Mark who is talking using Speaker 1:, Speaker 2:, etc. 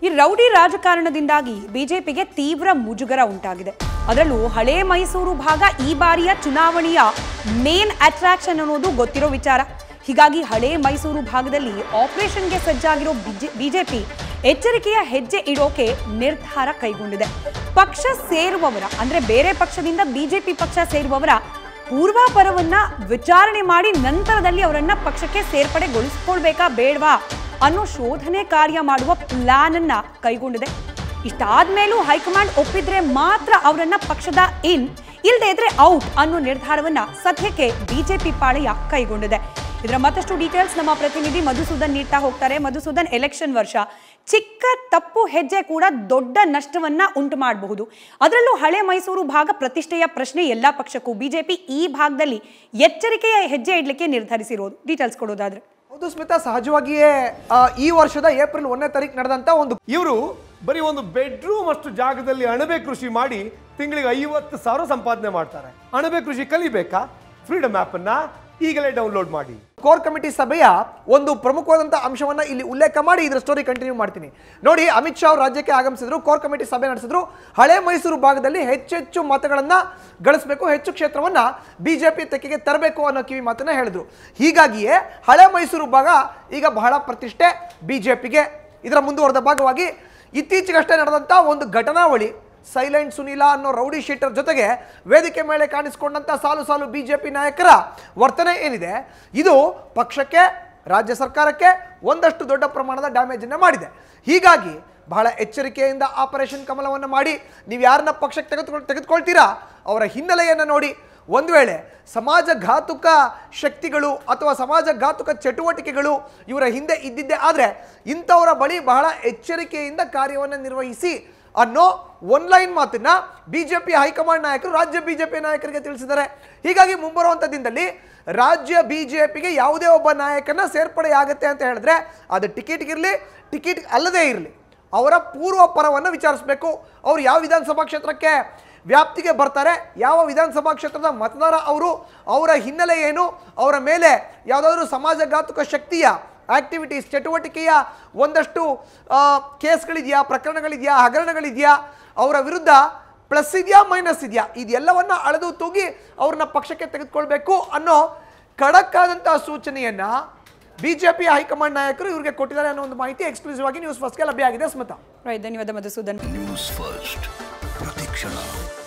Speaker 1: ಈ ರೌಡಿ ರಾಜಕಾರಣದಿಂದಾಗಿ ಬಿಜೆಪಿಗೆ ತೀವ್ರ ಮುಜುಗರ ಉಂಟಾಗಿದೆ ಅದರಲ್ಲೂ ಹಳೇ ಮೈಸೂರು ಭಾಗ ಈ ಬಾರಿಯ ಚುನಾವಣೆಯ ಮೇನ್ ಅಟ್ರಾಕ್ಷನ್ ಅನ್ನೋದು ಗೊತ್ತಿರೋ ವಿಚಾರ ಹೀಗಾಗಿ ಹಳೇ ಮೈಸೂರು ಭಾಗದಲ್ಲಿ ಆಪರೇಷನ್ಗೆ ಸಜ್ಜಾಗಿರೋ ಬಿಜೆಪಿ ಎಚ್ಚರಿಕೆಯ ಹೆಜ್ಜೆ ಇಡೋಕೆ ನಿರ್ಧಾರ ಕೈಗೊಂಡಿದೆ ಪಕ್ಷ ಸೇರುವವರ ಅಂದ್ರೆ ಬೇರೆ ಪಕ್ಷದಿಂದ ಬಿಜೆಪಿ ಪಕ್ಷ ಸೇರುವವರ ಪೂರ್ವಾಪರವನ್ನ ವಿಚಾರಣೆ ಮಾಡಿ ನಂತರದಲ್ಲಿ ಅವರನ್ನ ಪಕ್ಷಕ್ಕೆ ಸೇರ್ಪಡೆಗೊಳಿಸ್ಕೊಳ್ಬೇಕಾ ಬೇಡವಾ ಅನ್ನೋ ಶೋಧನೆ ಕಾರ್ಯ ಮಾಡುವ ಪ್ಲಾನ್ ಅನ್ನ ಕೈಗೊಂಡಿದೆ ಇಷ್ಟಾದ್ಮೇಲೂ ಹೈಕಮಾಂಡ್ ಒಪ್ಪಿದ್ರೆ ಮಾತ್ರ ಅವರನ್ನ ಪಕ್ಷದ ಇನ್ ಇಲ್ಲದೆ ಇದ್ರೆ ಔಟ್ ಅನ್ನೋ ನಿರ್ಧಾರವನ್ನ ಸದ್ಯಕ್ಕೆ ಬಿಜೆಪಿ ಪಾಳೆಯ ಕೈಗೊಂಡಿದೆ ಇದರ ಮತ್ತಷ್ಟು ಡೀಟೇಲ್ಸ್ ನಮ್ಮ ಪ್ರತಿನಿಧಿ ಮಧುಸೂದನ್ ನೀಡ್ತಾ ಹೋಗ್ತಾರೆ ಮಧುಸೂದನ್ ಎಲೆಕ್ಷನ್ ವರ್ಷ ಚಿಕ್ಕ ತಪ್ಪು ಹೆಜ್ಜೆ ಕೂಡ ದೊಡ್ಡ ನಷ್ಟವನ್ನ ಉಂಟು ಮಾಡಬಹುದು ಅದರಲ್ಲೂ ಹಳೆ ಮೈಸೂರು ಭಾಗ ಪ್ರತಿಷ್ಠೆಯ ಪ್ರಶ್ನೆ ಎಲ್ಲಾ ಪಕ್ಷಕ್ಕೂ ಬಿಜೆಪಿ ಈ ಭಾಗದಲ್ಲಿ ಎಚ್ಚರಿಕೆಯ ಹೆಜ್ಜೆ ಇಡ್ಲಿಕ್ಕೆ ನಿರ್ಧರಿಸಿರೋದು ಡೀಟೇಲ್ಸ್ ಕೊಡೋದಾದ್ರೆ
Speaker 2: ಹೌದು ಸ್ಮಿತಾ ಸಹಜವಾಗಿಯೇ ಆ, ಈ ವರ್ಷದ ಏಪ್ರಿಲ್ ಒಂದನೇ ತಾರೀಕು ನಡೆದಂತ ಒಂದು
Speaker 3: ಇವರು ಬರೀ ಒಂದು ಬೆಡ್ರೂಮ್ ಅಷ್ಟು ಜಾಗದಲ್ಲಿ ಅಣಬೆ ಕೃಷಿ ಮಾಡಿ ತಿಂಗಳಿಗೆ ಐವತ್ತು ಸಾವಿರ ಸಂಪಾದನೆ ಮಾಡ್ತಾರೆ ಅಣಬೆ ಕೃಷಿ ಕಲಿಬೇಕಾ ಫ್ರೀಡಮ್ ಆಪ್ ಅನ್ನ ಈಗಲೇ ಡೌನ್ಲೋಡ್ ಮಾಡಿ
Speaker 2: ಕೋರ್ ಕಮಿಟಿ ಸಭೆಯ ಒಂದು ಪ್ರಮುಖವಾದಂಥ ಅಂಶವನ್ನ ಇಲ್ಲಿ ಉಲ್ಲೇಖ ಮಾಡಿ ಇದರ ಸ್ಟೋರಿ ಕಂಟಿನ್ಯೂ ಮಾಡ್ತೀನಿ ನೋಡಿ ಅಮಿತ್ ಶಾ ಅವರು ರಾಜ್ಯಕ್ಕೆ ಆಗಮಿಸಿದ್ರು ಕೋರ್ ಕಮಿಟಿ ಸಭೆ ನಡೆಸಿದ್ರು ಹಳೆ ಮೈಸೂರು ಭಾಗದಲ್ಲಿ ಹೆಚ್ಚೆಚ್ಚು ಮತಗಳನ್ನ ಗಳಿಸಬೇಕು ಹೆಚ್ಚು ಕ್ಷೇತ್ರವನ್ನ ಬಿಜೆಪಿ ತೆಕ್ಕೆಗೆ ತರಬೇಕು ಅನ್ನೋ ಕಿವಿ ಮಾತನ್ನ ಹೇಳಿದ್ರು ಹೀಗಾಗಿಯೇ ಹಳೆ ಮೈಸೂರು ಭಾಗ ಈಗ ಬಹಳ ಪ್ರತಿಷ್ಠೆ ಬಿಜೆಪಿಗೆ ಇದರ ಮುಂದುವರೆದ ಭಾಗವಾಗಿ ಇತ್ತೀಚೆಗಷ್ಟೇ ನಡೆದಂಥ ಒಂದು ಘಟನಾವಳಿ ಸೈಲೆಂಟ್ ಸುನೀಲ ಅನ್ನೋ ರೌಡಿ ಶೀಟರ್ ಜೊತೆಗೆ ವೇದಿಕೆ ಮೇಲೆ ಕಾಣಿಸಿಕೊಂಡಂತ ಸಾಲು ಸಾಲು ಬಿಜೆಪಿ ನಾಯಕರ ವರ್ತನೆ ಏನಿದೆ ಇದು ಪಕ್ಷಕ್ಕೆ ರಾಜ್ಯ ಸರ್ಕಾರಕ್ಕೆ ಒಂದಷ್ಟು ದೊಡ್ಡ ಪ್ರಮಾಣದ ಡ್ಯಾಮೇಜ್ ಅನ್ನ ಮಾಡಿದೆ ಹೀಗಾಗಿ ಬಹಳ ಎಚ್ಚರಿಕೆಯಿಂದ ಆಪರೇಷನ್ ಕಮಲವನ್ನು ಮಾಡಿ ನೀವು ಯಾರನ್ನ ಪಕ್ಷಕ್ಕೆ ತೆಗೆದುಕೊಳ್ ತೆಗೆದುಕೊಳ್ತೀರಾ ಅವರ ಹಿನ್ನೆಲೆಯನ್ನು ನೋಡಿ ಒಂದು ವೇಳೆ ಸಮಾಜ ಘಾತುಕ ಶಕ್ತಿಗಳು ಅಥವಾ ಸಮಾಜ ಘಾತುಕ ಚಟುವಟಿಕೆಗಳು ಇವರ ಹಿಂದೆ ಇದ್ದಿದ್ದೇ ಆದರೆ ಇಂಥವರ ಬಳಿ ಬಹಳ ಎಚ್ಚರಿಕೆಯಿಂದ ಕಾರ್ಯವನ್ನು ನಿರ್ವಹಿಸಿ ಅನ್ನೋ ಒನ್ಲೈನ್ ಮಾತನ್ನ ಬಿಜೆಪಿ ಹೈಕಮಾಂಡ್ ನಾಯಕರು ರಾಜ್ಯ ಬಿಜೆಪಿ ನಾಯಕರಿಗೆ ತಿಳಿಸಿದ್ದಾರೆ ಹೀಗಾಗಿ ಮುಂಬರುವಂಥ ದಿನದಲ್ಲಿ ರಾಜ್ಯ ಬಿಜೆಪಿಗೆ ಯಾವುದೇ ಒಬ್ಬ ನಾಯಕನ ಸೇರ್ಪಡೆ ಆಗುತ್ತೆ ಅಂತ ಹೇಳಿದ್ರೆ ಅದು ಟಿಕೆಟ್ಗಿರಲಿ ಟಿಕೆಟ್ ಅಲ್ಲದೇ ಇರಲಿ ಅವರ ಪೂರ್ವ ಪರವನ್ನು ವಿಚಾರಿಸಬೇಕು ಅವರು ಯಾವ ವಿಧಾನಸಭಾ ಕ್ಷೇತ್ರಕ್ಕೆ ವ್ಯಾಪ್ತಿಗೆ ಬರ್ತಾರೆ ಯಾವ ವಿಧಾನಸಭಾ ಕ್ಷೇತ್ರದ ಮತದಾರ ಅವರು ಅವರ ಹಿನ್ನೆಲೆ ಏನು ಅವರ ಮೇಲೆ ಯಾವುದಾದ್ರೂ ಸಮಾಜಘಾತುಕ ಶಕ್ತಿಯ ಆಕ್ಟಿವಿಟೀಸ್ ಚಟುವಟಿಕೆಯ ಒಂದಷ್ಟು ಆ, ಕೇಸ್ಗಳಿದೆಯಾ ಪ್ರಕರಣಗಳಿದೆಯಾ ಹಗರಣಗಳಿದೆಯಾ ಅವರ ವಿರುದ್ಧ ಪ್ಲಸ್ ಇದೆಯಾ ಮೈನಸ್ ಇದೆಯಾ ಇದೆಲ್ಲವನ್ನ ಅಳೆದು ತೂಗಿ ಅವ್ರನ್ನ ಪಕ್ಷಕ್ಕೆ ತೆಗೆದುಕೊಳ್ಬೇಕು ಅನ್ನೋ ಖಡಕ್ ಆದಂತಹ ಸೂಚನೆಯನ್ನ ಬಿಜೆಪಿ ಹೈಕಮಾಂಡ್ ನಾಯಕರು ಇವರಿಗೆ ಕೊಟ್ಟಿದ್ದಾರೆ ಅನ್ನೋ ಒಂದು ಮಾಹಿತಿ ಎಕ್ಸ್ಕ್ಲೂಸಿವ್ ಆಗಿ ನ್ಯೂಸ್ ಫಸ್ಟ್ಗೆ ಲಭ್ಯ ಆಗಿದೆ ಸ್ಮಿತಾ
Speaker 1: ರೈಟ್ ಧನ್ಯವಾದ ಮಧುಸೂದನ್
Speaker 4: ನ್ಯೂಸ್ ಫಸ್ಟ್ ಪ್ರತಿಕ್ಷಣ